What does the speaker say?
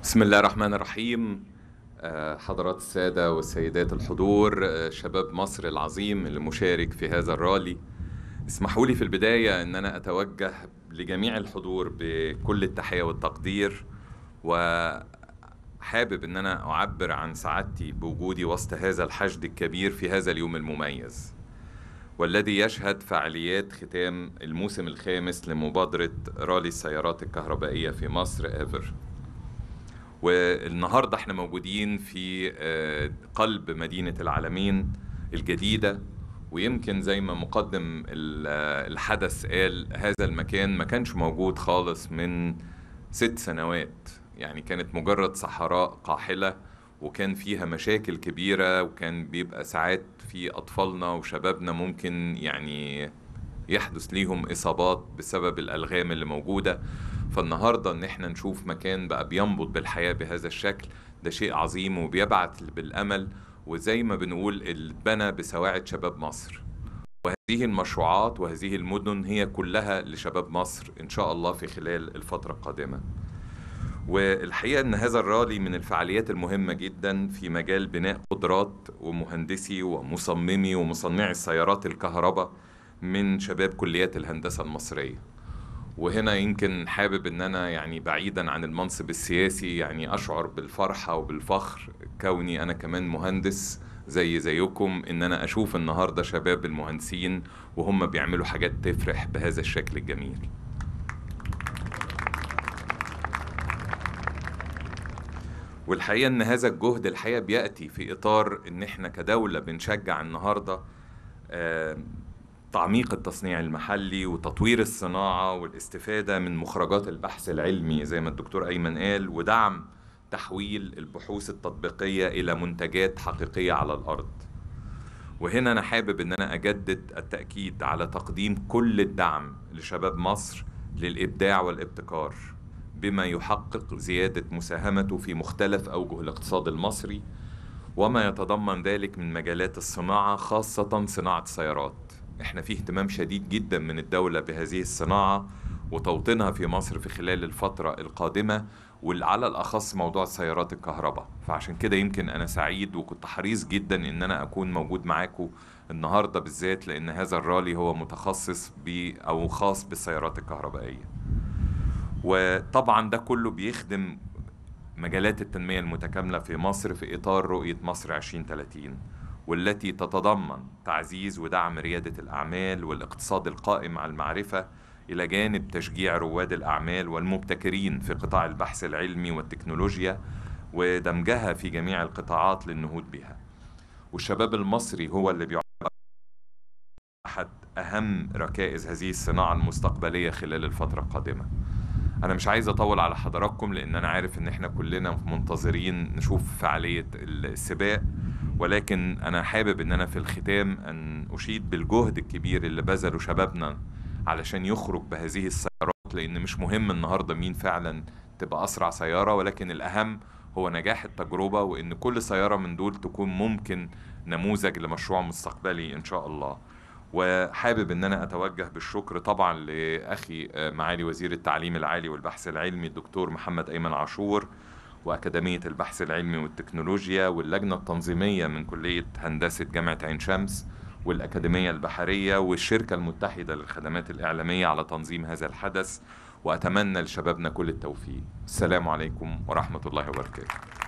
بسم الله الرحمن الرحيم آه، حضرات السادة والسيدات الحضور آه، شباب مصر العظيم اللي مشارك في هذا الرالي اسمحوا لي في البداية أن أنا أتوجه لجميع الحضور بكل التحية والتقدير وحابب أن أنا أعبر عن سعادتي بوجودي وسط هذا الحشد الكبير في هذا اليوم المميز والذي يشهد فعاليات ختام الموسم الخامس لمبادرة رالي السيارات الكهربائية في مصر ايفر والنهارده احنا موجودين في آه، قلب مدينة العالمين الجديدة ويمكن زي ما مقدم ال- آه، الحدث قال هذا المكان ما كانش موجود خالص من ست سنوات يعني كانت مجرد صحراء قاحلة وكان فيها مشاكل كبيرة وكان بيبقى ساعات في أطفالنا وشبابنا ممكن يعني يحدث ليهم إصابات بسبب الألغام اللي موجودة فالنهاردة إن إحنا نشوف مكان بقى بينبض بالحياة بهذا الشكل ده شيء عظيم وبيبعث بالأمل وزي ما بنقول اتبنى بسواعد شباب مصر وهذه المشروعات وهذه المدن هي كلها لشباب مصر إن شاء الله في خلال الفترة القادمة والحقيقة أن هذا الرالي من الفعاليات المهمة جدا في مجال بناء قدرات ومهندسي ومصممي ومصنعي السيارات الكهرباء من شباب كليات الهندسة المصرية وهنا يمكن حابب ان انا يعني بعيدا عن المنصب السياسي يعني اشعر بالفرحة وبالفخر كوني انا كمان مهندس زي زيكم ان انا اشوف النهاردة شباب المهندسين وهم بيعملوا حاجات تفرح بهذا الشكل الجميل والحقيقة ان هذا الجهد الحقيقة بيأتي في اطار ان احنا كدولة بنشجع النهاردة آه، تعميق التصنيع المحلي وتطوير الصناعة والاستفادة من مخرجات البحث العلمي زي ما الدكتور أيمن قال ودعم تحويل البحوث التطبيقية إلى منتجات حقيقية على الأرض وهنا أنا حابب أن أنا أجدد التأكيد على تقديم كل الدعم لشباب مصر للإبداع والابتكار بما يحقق زيادة مساهمته في مختلف أوجه الاقتصاد المصري وما يتضمن ذلك من مجالات الصناعة خاصة صناعة السيارات احنا فيه اهتمام شديد جدا من الدولة بهذه الصناعة وتوطينها في مصر في خلال الفترة القادمة وعلى الأخص موضوع السيارات الكهرباء فعشان كده يمكن أنا سعيد وكنت حريص جدا إن أنا أكون موجود معاكم النهاردة بالذات لأن هذا الرالي هو متخصص ب أو خاص بالسيارات الكهربائية وطبعا ده كله بيخدم مجالات التنمية المتكاملة في مصر في إطار رؤية مصر 2030 والتي تتضمن تعزيز ودعم ريادة الأعمال والاقتصاد القائم على المعرفة إلى جانب تشجيع رواد الأعمال والمبتكرين في قطاع البحث العلمي والتكنولوجيا ودمجها في جميع القطاعات للنهوض بها والشباب المصري هو اللي بيعتبر أحد أهم ركائز هذه الصناعة المستقبلية خلال الفترة القادمة انا مش عايز اطول على حضراتكم لان انا عارف ان احنا كلنا منتظرين نشوف فعالية السباق ولكن انا حابب ان انا في الختام ان اشيد بالجهد الكبير اللي بذله شبابنا علشان يخرج بهذه السيارات لان مش مهم النهارده مين فعلا تبقى اسرع سيارة ولكن الاهم هو نجاح التجربة وان كل سيارة من دول تكون ممكن نموذج لمشروع مستقبلي ان شاء الله وحابب ان انا اتوجه بالشكر طبعا لاخي آه، معالي وزير التعليم العالي والبحث العلمي الدكتور محمد ايمن عاشور واكاديميه البحث العلمي والتكنولوجيا واللجنه التنظيميه من كليه هندسه جامعه عين شمس والاكاديميه البحريه والشركه المتحده للخدمات الاعلاميه على تنظيم هذا الحدث واتمنى لشبابنا كل التوفيق السلام عليكم ورحمه الله وبركاته